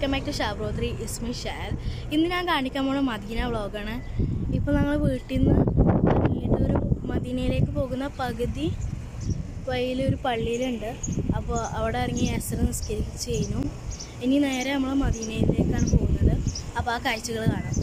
welcome back to ഷാബ്രോത്രി ഇസ്മി ഷാർ ഇന്ന് ഞാൻ കാണിക്കാൻ പോണ മദീന വ്ളോഗാണ് ഇപ്പോൾ ഞങ്ങൾ വീട്ടിൽ നിന്ന് ഇറങ്ങിയിട്ട് ഒരു മദീനയിലേക്ക് പോകുന്ന പകുതി വഴിയിൽ ഒരു പള്ളിയിലുണ്ട് അപ്പോൾ അവിടെ ഇറങ്ങി അസർ നിസ്കരിച്ച് കഴിഞ്ഞു ഇനി നേരെ നമ്മൾ മദീനയിലേക്കാണ് പോകുന്നത് അപ്പോൾ ആ കാഴ്ചകൾ കാണാം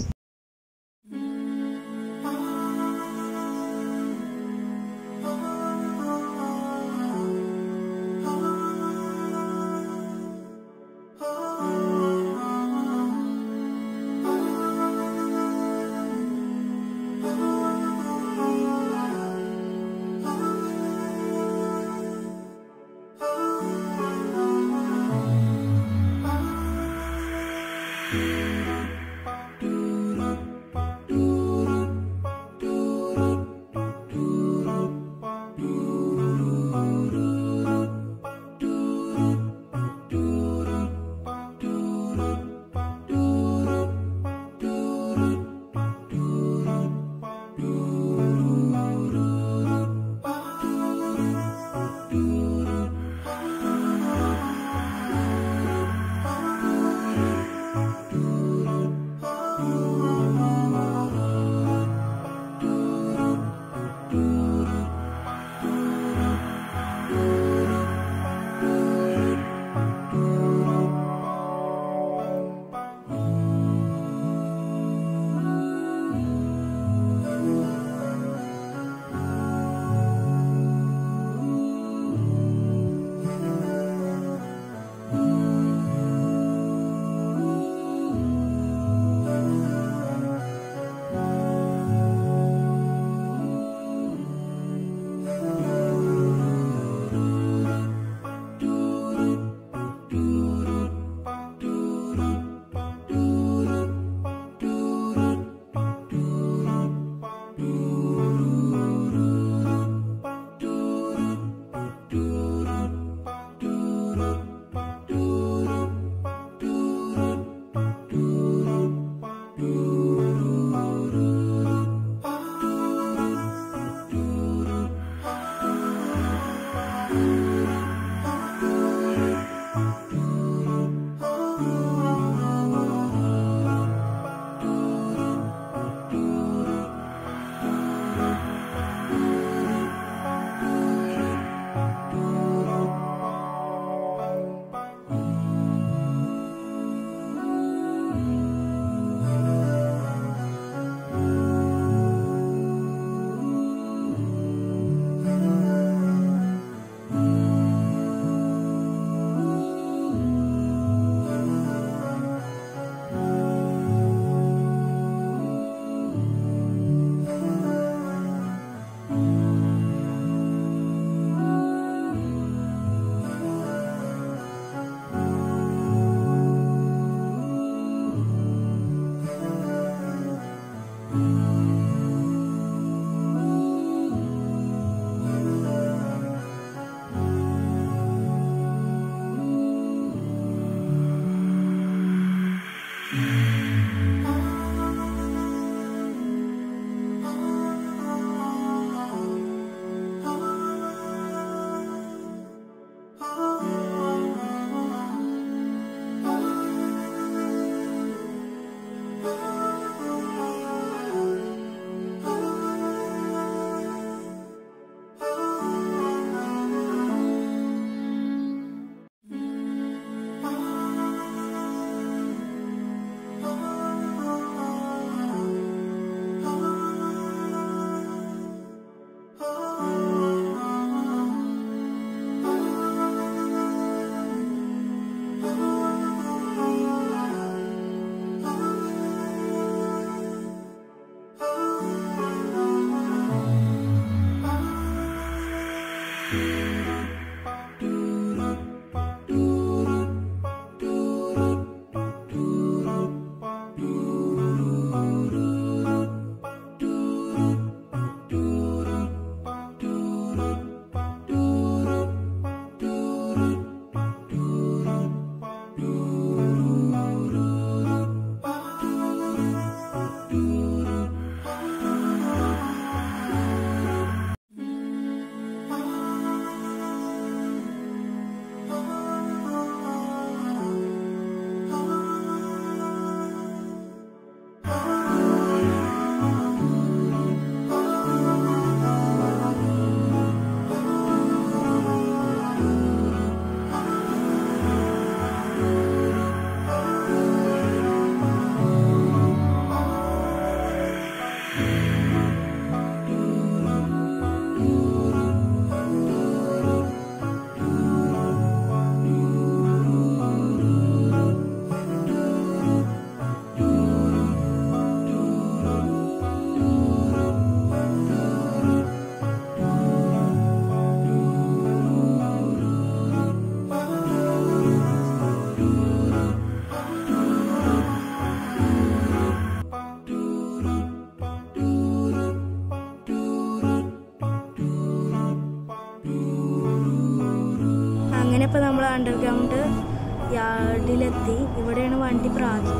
ഇപ്പോൾ നമ്മൾ അണ്ടർഗ്രൗണ്ട് യാർഡിലെത്തി ഇവിടെയാണ് വണ്ടി പ്രാതി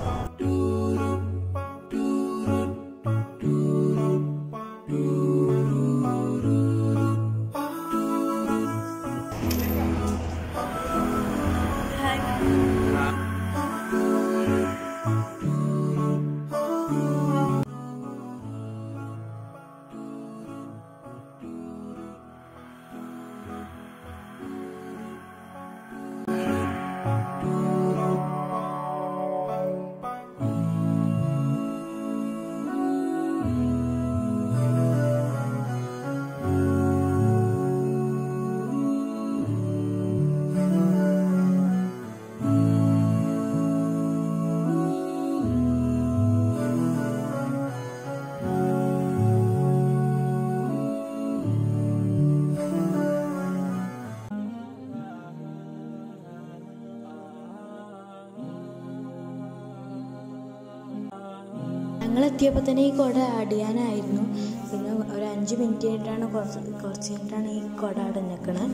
ഞങ്ങൾ എത്തിയപ്പോൾ തന്നെ ഈ കുട അടിയാനായിരുന്നു പിന്നെ ഒരു അഞ്ച് മിനിറ്റ് കഴിഞ്ഞിട്ടാണ് കുറച്ച് കുറച്ച് കഴിഞ്ഞിട്ടാണ് ഈ കുട അടഞ്ഞേക്കണത്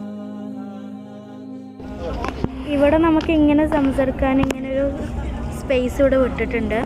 ഇവിടെ നമുക്ക് ഇങ്ങനെ സംസാരിക്കാൻ ഇങ്ങനെ ഒരു സ്പേസ് ഇവിടെ വിട്ടിട്ടുണ്ട്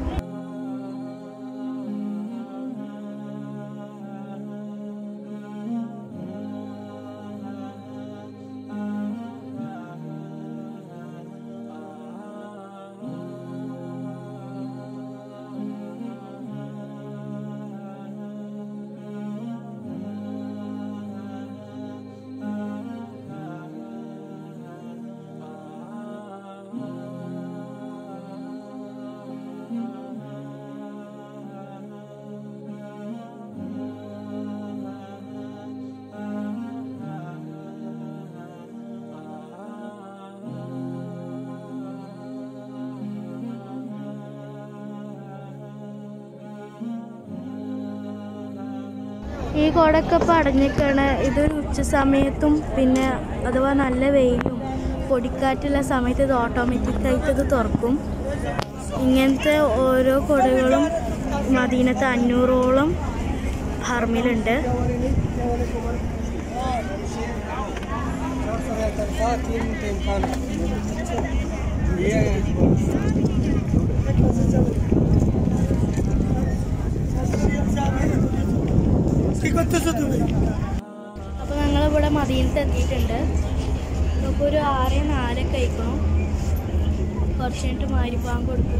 ഈ കുടയൊക്കെ ഇപ്പോൾ അടഞ്ഞിക്കാണ് ഇതൊരു ഉച്ച സമയത്തും പിന്നെ അഥവാ നല്ല വെയിലും പൊടിക്കാറ്റുള്ള സമയത്ത് ഇത് ഓട്ടോമാറ്റിക്കായിട്ട് ഇത് തുറക്കും ഇങ്ങനത്തെ ഓരോ കുടകളും മദീനത്ത് അഞ്ഞൂറോളം ഹർമിലുണ്ട് അപ്പോൾ ഞങ്ങളിവിടെ മദീനത്ത് എത്തിയിട്ടുണ്ട് ഇപ്പോൾ ഒരു ആറ് നാലൊക്കെ കഴിക്കണം കുറച്ച് കഴിഞ്ഞിട്ട് മാരിപ്പാൻ കൊടുക്കും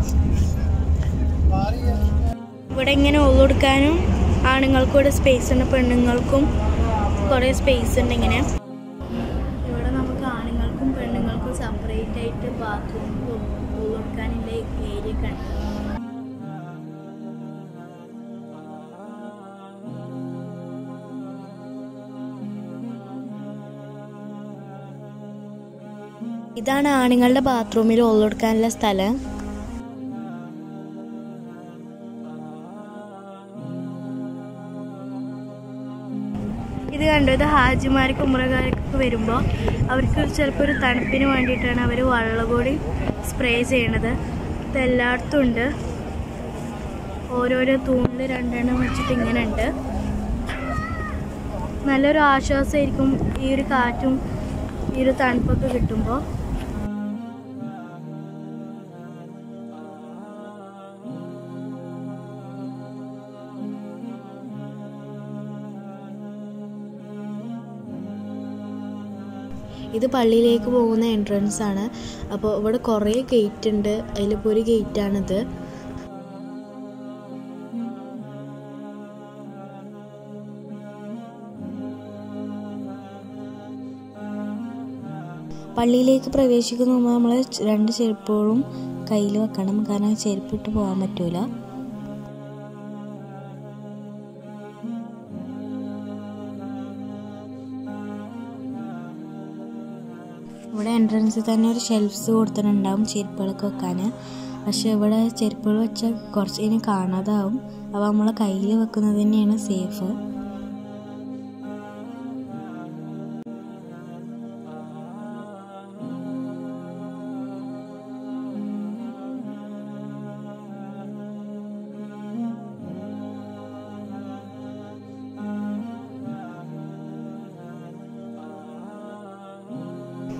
ഇവിടെ ഇങ്ങനെ ഒളു കൊടുക്കാനും ആണുങ്ങൾക്കും ഇവിടെ സ്പേസ് ഉണ്ട് പെണ്ണുങ്ങൾക്കും കുറേ സ്പേസ് ഉണ്ട് ഇങ്ങനെ ഇവിടെ നമുക്ക് ആണുങ്ങൾക്കും പെണ്ണുങ്ങൾക്കും സെപ്പറേറ്റ് ആയിട്ട് ബാത്റൂം ഒളു കൊടുക്കാനുള്ള ഏരിയ ഒക്കെ ഉണ്ട് ഇതാണ് ആണുങ്ങളുടെ ബാത്റൂമിൽ ഒളു കൊടുക്കാനുള്ള സ്ഥലം ഇത് കണ്ടു ഇത് ഹാജിമാർക്ക് ഉമ്രകാർക്കൊക്കെ വരുമ്പോൾ അവർക്ക് ചിലപ്പോൾ ഒരു തണുപ്പിന് വേണ്ടിയിട്ടാണ് അവർ വെള്ളം കൂടി സ്പ്രേ ചെയ്യണത് ഇത് എല്ലായിടത്തും ഉണ്ട് ഓരോരോ തൂണിൽ രണ്ടെണ്ണം വെച്ചിട്ട് ഇങ്ങനെ ഉണ്ട് നല്ലൊരു ആശ്വാസമായിരിക്കും ഈ ഒരു കാറ്റും ഈ ഒരു തണുപ്പൊക്കെ കിട്ടുമ്പോൾ ഇത് പള്ളിയിലേക്ക് പോകുന്ന എൻട്രൻസ് ആണ് അപ്പോൾ ഇവിടെ കുറേ ഗേറ്റ് ഉണ്ട് അതിലിപ്പോൾ ഒരു ഗേറ്റാണിത് പള്ളിയിലേക്ക് പ്രവേശിക്കുന്ന മുമ്പ് നമ്മൾ രണ്ട് ചെരുപ്പുകളും കയ്യിൽ വെക്കണം കാരണം ചെരുപ്പിട്ട് പോകാൻ പറ്റൂല ഇവിടെ എൻട്രൻസിൽ തന്നെ ഒരു ഷെൽഫ്സ് കൊടുത്തിട്ടുണ്ടാവും ചെരുപ്പുകളൊക്കെ വെക്കാൻ പക്ഷെ ഇവിടെ ചെരുപ്പുകൾ വെച്ചാൽ കുറച്ച് ഇനി കാണാതാവും അപ്പോൾ നമ്മളെ കയ്യിൽ വെക്കുന്നത് തന്നെയാണ് സേഫ്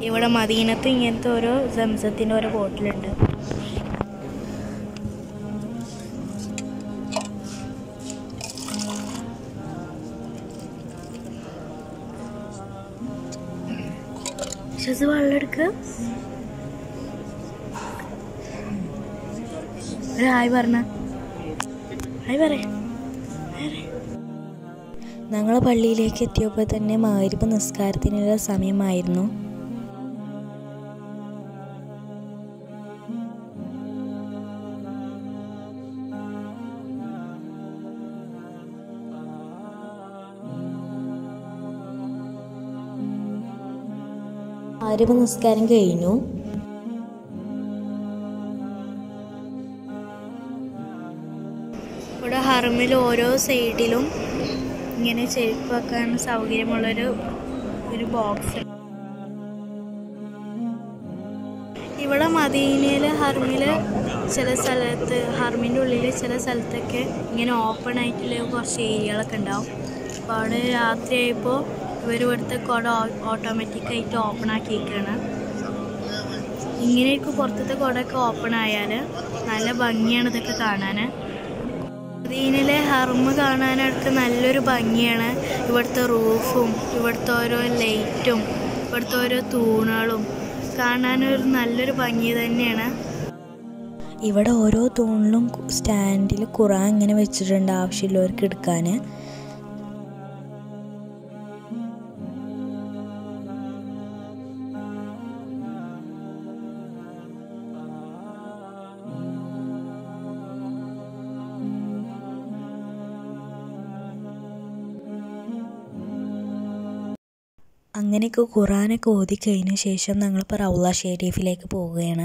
ഇവിടെ മദീനത്ത് ഇങ്ങനത്തെ ഓരോ സംസത്തിൻ്റെ ഓരോ ബോട്ടിലുണ്ട് ഷസ് വെള്ളം എടുക്കുക ഒരു ഹായ് പറഞ്ഞ ഹായ് പറയേ ഞങ്ങൾ പള്ളിയിലേക്ക് എത്തിയപ്പോൾ തന്നെ മാരിപ്പ് നിസ്കാരത്തിനുള്ള സമയമായിരുന്നു മാരിപ്പ് നിസ്കാരം കഴിഞ്ഞു ഇവിടെ ഹറമിൽ ഓരോ സൈഡിലും ഇങ്ങനെ ചെരുപ്പ് വെക്കാൻ സൗകര്യമുള്ളൊരു ഒരു ബോക്സ് ഇവിടെ മദീനയിൽ ഹർമിൽ ചില സ്ഥലത്ത് ഹർമിൻ്റെ ഉള്ളിൽ ചില സ്ഥലത്തൊക്കെ ഇങ്ങനെ ഓപ്പൺ ആയിട്ടുള്ള കുറച്ച് ഏരിയകളൊക്കെ ഉണ്ടാവും അപ്പോൾ അവിടെ രാത്രി ആയപ്പോൾ ഇവർ ഇവിടുത്തെ കുട ഓട്ടോമാറ്റിക്കായിട്ട് ഓപ്പൺ ആക്കിയിരിക്കുകയാണ് ഇങ്ങനെയൊക്കെ പുറത്തത്തെ കുടയൊക്കെ ഓപ്പൺ ആയാൽ നല്ല ഭംഗിയാണ് ഇതൊക്കെ കാണാൻ മദീനയിലെ ഹർമ് കാണാനായിട്ട് നല്ലൊരു ഭംഗിയാണ് ഇവിടുത്തെ റൂഫും ഇവിടുത്തെ ഓരോ ലൈറ്റും ഇവിടുത്തെ ഓരോ തൂണുകളും കാണാനൊരു നല്ലൊരു ഭംഗി തന്നെയാണ് ഇവിടെ ഓരോ തൂണിലും സ്റ്റാൻഡിൽ ഖുറാൻ ഇങ്ങനെ വെച്ചിട്ടുണ്ട് ആവശ്യമുള്ളവർക്ക് എടുക്കാൻ അങ്ങനെയൊക്കെ ഖുറാനൊക്കെ ഓതി കഴിഞ്ഞ ശേഷം ഞങ്ങളിപ്പോൾ റൗള ഷെരീഫിലേക്ക് പോവുകയാണ്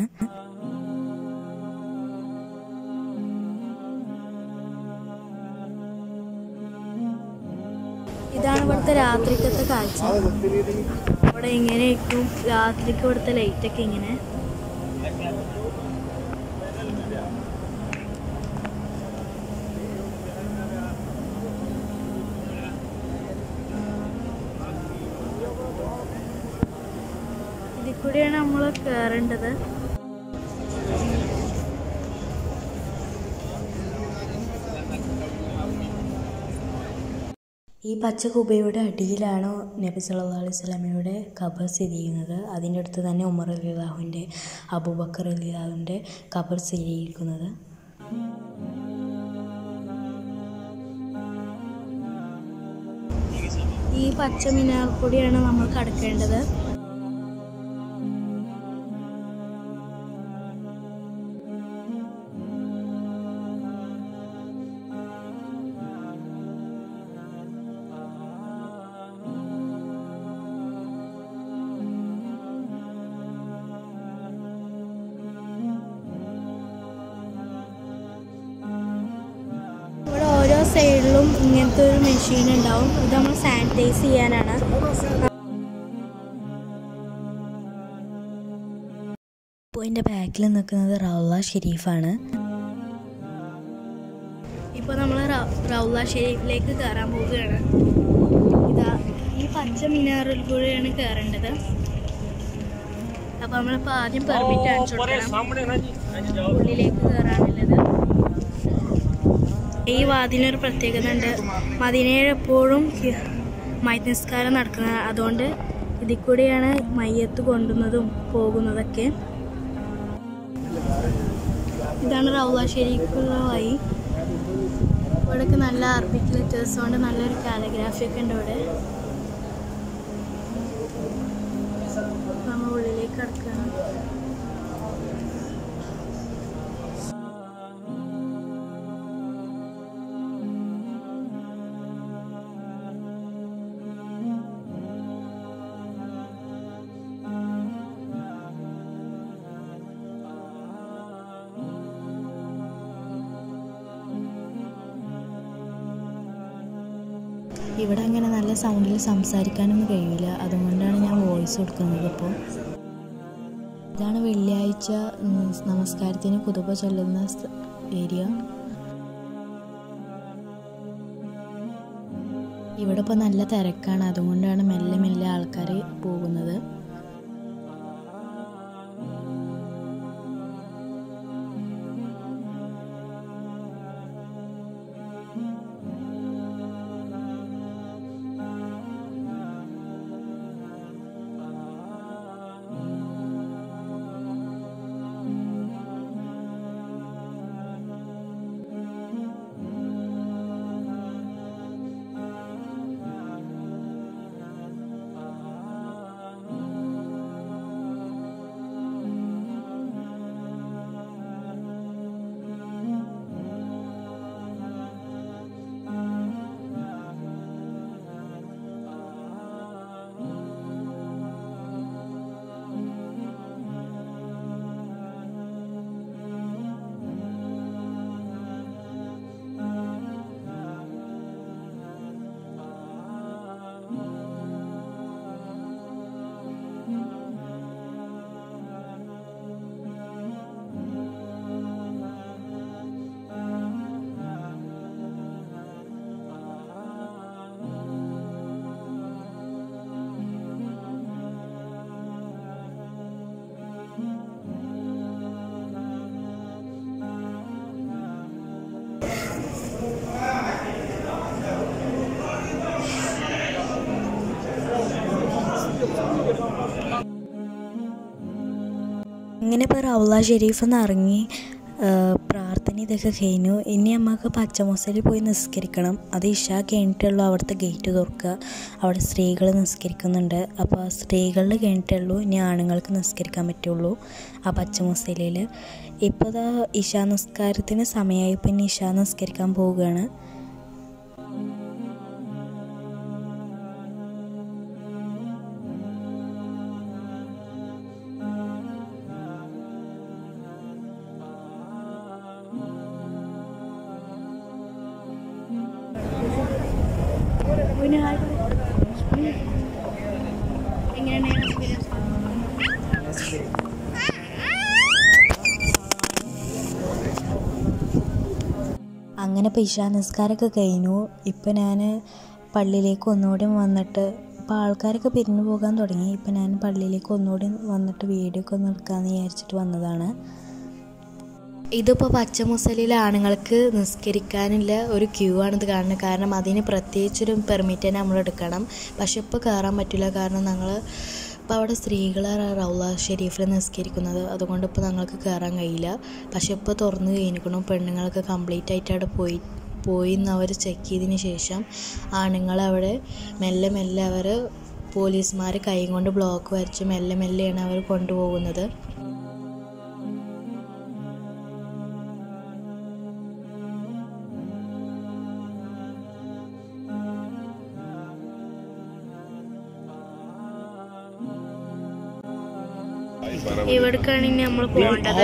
ഇതാണ് ഇവിടുത്തെ രാത്രിക്കത്തെ കാഴ്ച ഇവിടെ ഇങ്ങനെയൊക്കെ രാത്രിക്ക് ഇവിടുത്തെ ലൈറ്റൊക്കെ ഇങ്ങനെ ഇതിൽ കൂടിയാണ് നമ്മൾ കയറേണ്ടത് ഈ പച്ച കുബയുടെ അടിയിലാണ് നബി സല്ലല്ലാഹു അലൈഹി സ്വലമയുടെ ഖബർ സ്ഥിതി ചെയ്യുന്നത് അതിൻ്റെ അടുത്ത് തന്നെ ഉമർ അലി അള്ളാഹുവിൻ്റെ അബൂബക്കർ അലി അള്ളാഹുവിൻ്റെ ഖബർ സ്ഥിതി ചെയ്തിരിക്കുന്നത് ഈ പച്ച മിനാർ കൂടിയാണ് നമ്മൾ കടക്കേണ്ടത് ഇവിടെ ഓരോ സൈഡിലും ഇങ്ങനത്തെ ഒരു മെഷീൻ ഉണ്ടാവും ഇത് നമ്മൾ സാനിറ്റൈസ് ചെയ്യാനാണ് ഇപ്പോൾ എൻ്റെ ബാക്കിൽ നിൽക്കുന്നത് റൗള ഷെരീഫാണ് ഇപ്പോൾ നമ്മൾ റൗല ഷെരീഫിലേക്ക് കയറാൻ പോവുകയാണ് ഇതാ ഈ പച്ച മിനാറിൽ കൂടെയാണ് കയറേണ്ടത് അപ്പോൾ നമ്മളിപ്പോൾ ആദ്യം പെർമിറ്റ് കാണിച്ചു കൊടുക്കണം ഉള്ളിലേക്ക് കയറാനുള്ളത് ഈ വാതിനൊരു പ്രത്യേകത ഉണ്ട് മദീനയിൽ എപ്പോഴും മൈത്ത് നിസ്കാരം നടക്കുന്നത് അതുകൊണ്ട് ഇതിൽ കൂടെയാണ് മയ്യത്ത് കൊണ്ടുവന്നതും പോകുന്നതൊക്കെ ഇതാണ് റൗല ഷെരീഫുള്ള വഴി ഇവിടെയൊക്കെ നല്ല അറബിക് ലെറ്റേഴ്സ് കൊണ്ട് നല്ലൊരു കാലഗ്രാഫി ഒക്കെ ഉണ്ട് ഇവിടെ നമ്മൾ ഉള്ളിലേക്ക് കിടക്കുകയാണ് ഇവിടെ അങ്ങനെ നല്ല സൗണ്ടിൽ സംസാരിക്കാനൊന്നും കഴിയില്ല അതുകൊണ്ടാണ് ഞാൻ വോയിസ് കൊടുക്കുന്നത് ഇപ്പോൾ ഇതാണ് വെള്ളിയാഴ്ച ഉം, നമസ്കാരത്തിന് കുതുബ ചൊല്ലുന്ന സ്ഥ- ഏരിയ ഇവിടെ ഇപ്പോൾ നല്ല തിരക്കാണ് അതുകൊണ്ടാണ് മെല്ലെ മെല്ലെ ആൾക്കാർ പോകുന്നത് ഇങ്ങനെ ഇപ്പോൾ റൗള ഷെരീഫ് എന്ന് ഇറങ്ങി ആ, പ്രാർത്ഥന ഇതൊക്കെ കഴിഞ്ഞു ഇനി നമുക്ക് പച്ചമൊസയിൽ പോയി നിസ്കരിക്കണം അത് ഇഷ കഴിഞ്ഞിട്ടുള്ളൂ അവിടുത്തെ ഗേറ്റ് തുറക്കുക അവിടെ സ്ത്രീകൾ നിസ്കരിക്കുന്നുണ്ട് അപ്പോൾ സ്ത്രീകളിൽ കഴിഞ്ഞിട്ടുള്ളൂ ഇനി ആണുങ്ങൾക്ക് നിസ്കരിക്കാൻ പറ്റുള്ളൂ ആ പച്ചമൊസയിലിൽ ഇപ്പോൾ ദാ ഇഷ നിസ്കാരത്തിന് സമയമായി പിന്നെ ഇഷ നിസ്കരിക്കാൻ പോവുകയാണ് പിന്നെ ഹായ് എങ്ങനെയാണ് എക്സ്പീരിയൻസ് അങ്ങനെ ഇപ്പോൾ ഇഷാ നിസ്കാരമൊക്കെ കഴിഞ്ഞു ഇപ്പം ഞാൻ പള്ളിയിലേക്ക് ഒന്നുകൂടി വന്നിട്ട് ഇപ്പോൾ ആൾക്കാരൊക്കെ പിരിഞ്ഞു പോകാൻ തുടങ്ങി ഇപ്പം ഞാൻ പള്ളിയിലേക്ക് ഒന്നുകൂടി വന്നിട്ട് വീഡിയോ ഒക്കെ ഒന്ന് എടുക്കാമെന്ന് വിചാരിച്ചിട്ട് വന്നതാണ് ഇതിപ്പോൾ പച്ച മുസലിൽ ആണുങ്ങൾക്ക് നിസ്കരിക്കാനുള്ള ഒരു ക്യൂ ആണിത് കാണുന്നത് കാരണം അതിന് പ്രത്യേകിച്ചൊരു പെർമിറ്റ് തന്നെ നമ്മൾ എടുക്കണം പക്ഷെ ഇപ്പോൾ കയറാൻ പറ്റില്ല കാരണം ഞങ്ങൾ ഇപ്പോൾ അവിടെ സ്ത്രീകളാണ് റൗള ഷെരീഫിൽ നിസ്കരിക്കുന്നത് അതുകൊണ്ട് ഇപ്പോൾ ഞങ്ങൾക്ക് കയറാൻ കഴിയില്ല പക്ഷെ ഇപ്പോൾ തുറന്നു കഴിഞ്ഞിരിക്കണം പെണ്ണുങ്ങളൊക്കെ കംപ്ലീറ്റ് ആയിട്ട് അവിടെ പോയി പോയി എന്ന് അവർ ചെക്ക് ചെയ്തതിന് ശേഷം ആണുങ്ങളവിടെ മെല്ലെ മെല്ലെ അവർ പോലീസുമാർ കൈ കൊണ്ട് ബ്ലോക്ക് വരച്ച് മെല്ലെ മെല്ലെയാണ് അവർ കൊണ്ടുപോകുന്നത് ഇവിടേക്കാണ് ഇനി നമ്മൾ പോകേണ്ടത്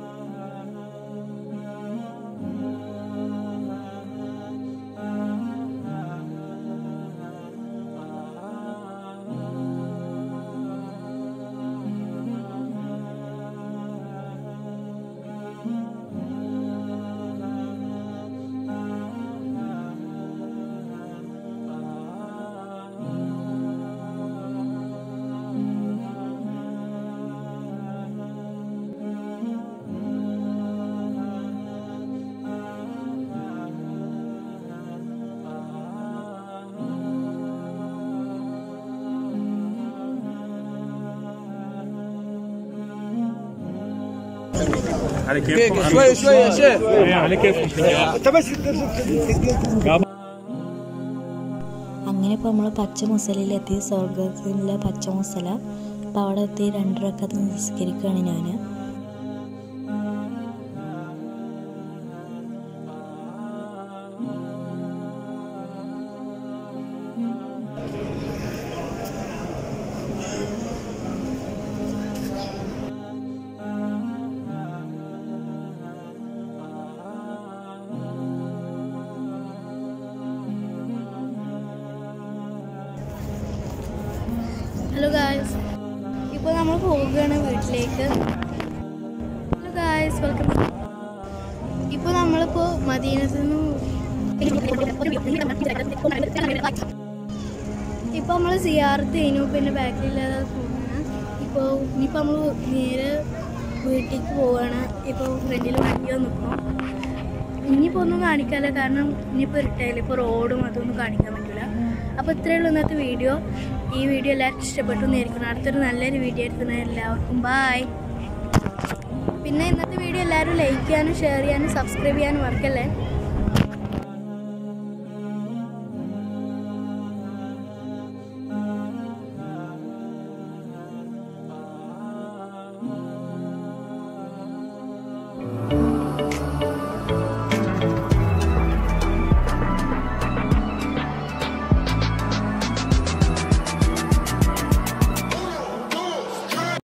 على كيفكم شوي شوي يا شيخ إيه، على كيفكم انت بس അങ്ങനെ ഇപ്പോൾ നമ്മൾ പച്ച മുസലയിലെത്തി സ്വർഗത്തിലെ പച്ച മുസല അപ്പോൾ അവിടെ എത്തി രണ്ടരക്കത്ത് നിസ്കരിക്കുകയാണ് ഞാൻ ഹലോ ഗായ്സ് ഇപ്പോൾ നമ്മൾ പോവുകയാണ് വീട്ടിലേക്ക് ഹലോ ഗായ്സ് വെൽക്കം ഇപ്പോൾ നമ്മളിപ്പോൾ മദീനത്ത് നിന്നും ഇപ്പോൾ നമ്മൾ സിയാർത്ത് കഴിഞ്ഞു പിന്നെ ബാക്കിലില്ലാതെ പോകുകയാണ് ഇപ്പോൾ ഇനിയിപ്പോൾ നമ്മൾ നേരെ വീട്ടിലേക്ക് പോവുകയാണ് ഇപ്പോൾ ഫ്രണ്ടിൽ വണ്ടി നിൽക്കണം ഇനിയിപ്പോൾ ഒന്നും കാണിക്കാല്ല കാരണം ഇനിയിപ്പോൾ ഇരുട്ടായില്ല ഇപ്പോൾ റോഡും അതൊന്നും കാണിക്കാൻ പറ്റില്ല അപ്പോൾ ഇത്രയേ ഉള്ളൂ ഇന്നത്തെ വീഡിയോ ഈ വീഡിയോ എല്ലാവർക്കും ഇഷ്ടപ്പെട്ടു എന്നായിരിക്കണം അടുത്തൊരു നല്ലൊരു വീഡിയോ എടുക്കുന്നത് എല്ലാവർക്കും ബായ് പിന്നെ ഇന്നത്തെ വീഡിയോ എല്ലാവരും ലൈക്ക് ചെയ്യാനും ഷെയർ ചെയ്യാനും സബ്സ്ക്രൈബ് ചെയ്യാനും മറക്കല്ലേ